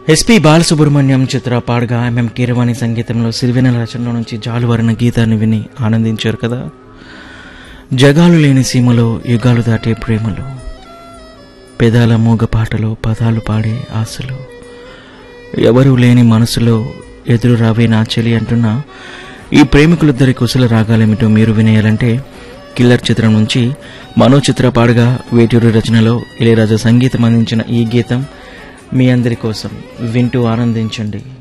SP Balasubrahmanyam చిత్ర పాడగా MM Keeravani సంగీతంలో సిరివెన రచనలో నుంచి జాలువరణ గీతాన్ని విని ఆనందించారు కదా జగాలు లేని సీమలో యుగాలు దాటే ప్రేమలో పెదాల మూగ పాటలో పదాలు పాడే ఆశలు ఎవరూ లేని మనసులో ఎదురు రావే నా చెలి అంటున్న ఈ ప్రేమికులిద్దరి కుశల రాగాలేమిటో మీరు వినేయాలంటే కిల్లర్ చిత్రం నుంచి మనో చిత్ర పాడగా వేటూరు రచనలో ఇళయరాజా సంగీతం అందించిన ఈ గీతం మీ అందరి కోసం వింటూ ఆనందించండి